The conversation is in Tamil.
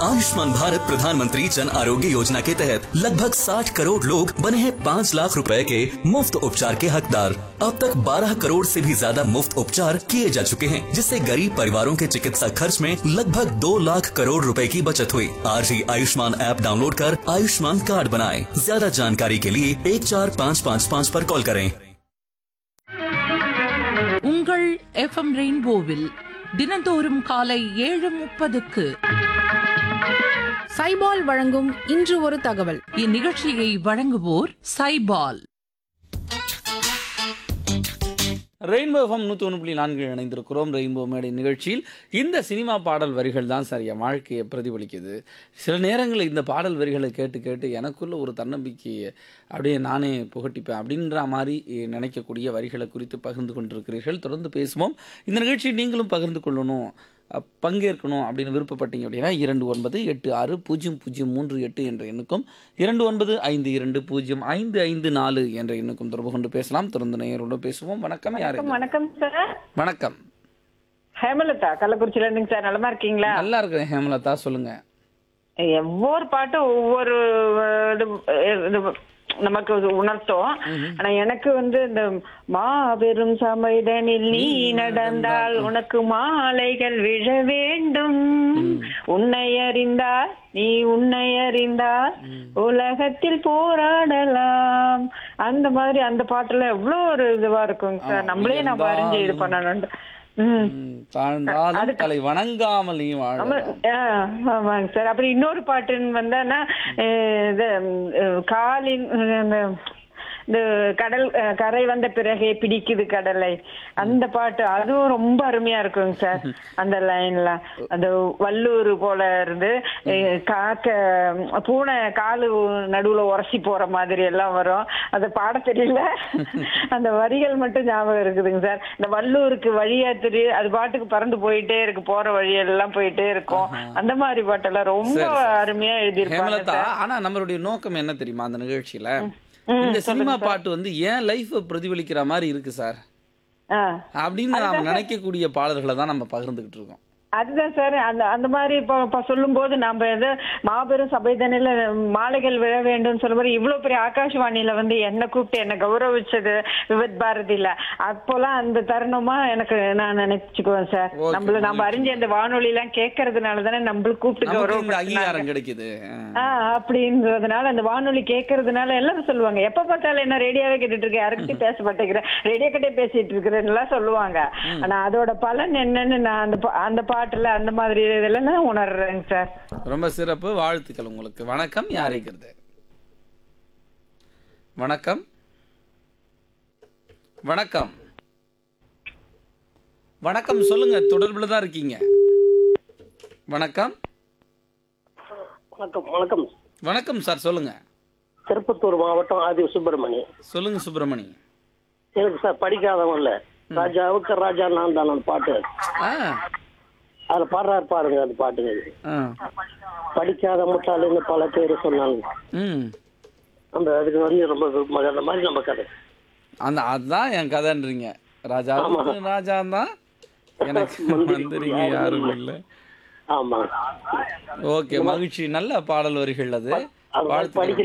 आयुष्मान भारत प्रधानमंत्री जन आरोग्य योजना के तहत लगभग 60 करोड़ लोग बने हैं 5 लाख रुपए के मुफ्त उपचार के हकदार अब तक 12 करोड़ से भी ज्यादा मुफ्त उपचार किए जा चुके हैं जिससे गरीब परिवारों के चिकित्सा खर्च में लगभग 2 लाख करोड़ रुपए की बचत हुई आज ही आयुष्मान ऐप डाउनलोड कर आयुष्मान कार्ड बनाएं ज्यादा जानकारी के लिए एक चार पाँच पाँच पाँच पर कॉल करें உங்கள் எஃப்எம் ரெயின்போவில் தினந்தோறும் காலை ஏழு முப்பதுக்கு சைபால் வழங்கும் இன்று ஒரு தகவல் இந்நிகழ்ச்சியை வழங்குவோர் சைபால் ரெயின்போ எஃப்எம் நூற்றி ஒன்று புள்ளி நான்கு இணைந்திருக்கிறோம் ரெயின்போ மேடை நிகழ்ச்சியில் இந்த சினிமா பாடல் வரிகள் தான் சார் என் வாழ்க்கையை பிரதிபலிக்குது சில நேரங்களில் இந்த பாடல் வரிகளை கேட்டு கேட்டு எனக்குள்ள ஒரு தன்னம்பிக்கையை அப்படியே நானே புகட்டிப்பேன் அப்படின்ற மாதிரி நினைக்கக்கூடிய வரிகளை குறித்து பகிர்ந்து கொண்டிருக்கிறீர்கள் தொடர்ந்து பேசுவோம் இந்த நிகழ்ச்சியை நீங்களும் பகிர்ந்து கொள்ளணும் அஹ், பங்கேற்கணும் அப்படின்னு விருப்பப்பட்டீங்க அப்படின்னா இரண்டு ஒன்பது எட்டு ஆறு பூஜ்ஜியம் பூஜ்ஜியம் மூன்று எட்டு என்ற எண்ணுக்கும் இரண்டு ஒன்பது ஐந்து இரண்டு பூஜ்ஜியம் ஐந்து ஐந்து நாலு என்ற எண்ணுக்கும் தொடர்பு கொண்டு பேசலாம் தொடர்ந்து நேயரோட பேசுவோம் வணக்கம் யாரு வணக்கம் வணக்கம் சார் வணக்கம் ஹேமலதா கள்ளக்குறிச்சியில இருந்துங்க சார் நலமா இருக்கீங்களா நல்லா இருக்கிறேன் ஹேமலதா சொல்லுங்க ஒவ்வொரு பாட்டும் ஒவ்வொரு அஹ், இது, அஹ், இது நமக்கு இது உணர்த்தும் ஆனா எனக்கு வந்து இந்த மாபெரும் சமைதனில் நீ நடந்தால் உனக்கு மாலைகள் விழ வேண்டும் உன்னை அறிந்தால் நீ உன்னை அறிந்தால் உலகத்தில் போராடலாம் அந்த மாதிரி அந்த பாட்டுல எவ்வளவு ஒரு இதுவா இருக்குங்க சார் நம்மளே நம்ம அறிஞ்சு இது பண்ணணும் ம் ம், தாழ்ந்தாலும் தலை வணங்காமல் நீ வாழ ஆமா, ஆ, ஆமாங்க சார் அப்புறம் இன்னொரு பாட்டுன்னு வந்தான்னா அஹ், இது அஹ், காலின் அஹ், அந்த இந்த கடல் அஹ், கரை வந்த பிறகே பிடிக்குது கடலை அந்த பாட்டு அதுவும் ரொம்ப அருமையா இருக்குங்க சார் அந்த லைன்ல அந்த வல்லூர் போல இருந்து அஹ், காக்க பூனை காலு நடுவுல உரசி போற மாதிரி எல்லாம் வரும் அது பாட தெரியல அந்த வரிகள் மட்டும் ஞாபகம் இருக்குதுங்க சார் இந்த வல்லூருக்கு வழியா திரு அது பாட்டுக்கு பறந்து போயிட்டே இருக்கு போற வழியெல்லாம் போயிட்டே இருக்கும் அந்த மாதிரி பாட்டெல்லாம் ரொம்ப சரி, சரி. அருமையா எழுதியிருப்பாங்க ஹேமலதா சார் ஆனா நம்மளுடைய நோக்கம் என்ன தெரியுமா அந்த நிகழ்ச்சியில இந்த சினிமா பாட்டு வந்து ஏன் லைஃப் பிரதிபலிக்கிற மாதிரி இருக்கு சார் ஆ அப்படின்னு நாம நினைக்கக்கூடிய பாடல்களை தான் நம்ம பகிர்ந்துகிட்டு இருக்கோம் அதுதான் சார் அந்த அந்த மாதிரி இப்போ இப்போ சொல்லும்போது நம்ம எது மாபெரும் சபைதனில மாலைகள் விழ வேண்டும் சொல்ல மாதிரி இவ்வளவு பெரிய ஆகாஷ்வாணியில வந்து என்ன கூப்பிட்டு என்ன கௌரவிச்சது விவத் பாரதியில அப்போலாம் அந்த தருணமா எனக்கு நான் நினைச்சுக்குவேன் சார் Okay, நம்மள நம்ம அறிஞ்ச அந்த வானொலி எல்லாம் கேட்கறதுனால தானே நம்மளுக்கு கூப்பிட்டு நமக்கு இந்த கௌரவம் அங்கீகாரம் கிடைக்குது ஆ. ஆஹ் அப்படின்றதுனால அந்த வானொலி கேட்கறதுனால எல்லாரும் சொல்லுவாங்க எப்ப பார்த்தாலும் என்ன ரேடியோவே கேட்டுட்டு இருக்க யாருக்கிட்டையும் பேச மாட்டேங்கிறேன் ரேடியோ கிட்டே பேசிட்டு இருக்கிறேன்னு எல்லாம் சொல்லுவாங்க ஆனா அதோட பலன் என்னன்னு நான் அந்த பா- அந்த பாட்டுல அந்த மாதிரி இதெல்லாம் நான் உணர்றேங்க சார் ரொம்ப சிறப்பு வாழ்த்துக்கள் உங்களுக்கு வணக்கம் யாரைக்கிறது வணக்கம் வணக்கம் வணக்கம் சொல்லுங்க தொடர்புல தான் இருக்கீங்க வணக்கம் வணக்கம் வணக்கம் வணக்கம் சார் சொல்லுங்க திருப்பத்தூர் மாவட்டம் ஆதி சுப்பிரமணி சொல்லுங்க சுப்பிரமணி எனக்கு சார் படிக்காதவன் இல்ல ராஜாவுக்கு ராஜா நான் தான் அந்த பாட்டு ஆ அதுல பாடுறாரு பாருங்க அந்த பாட்டுங்க ஆ படிக்காத முட்டாளுன்னு பல பேர் சொன்னாங்க ம் அந்த அதுக்கு வந்து ரொம்ப விருப்பம் அந்த மாதிரி நம்ம கதை அந்த அதுதான் என் கதைன்றீங்க ராஜா ராஜா தான் எனக்கு மந்திரிங்க யாரும் இல்லை ஆமா ஓகே மகிழ்ச்சி நல்ல பாடல் வரிகள் அது அது மாதிரி வாழ்த்துக்கள் படிக்கல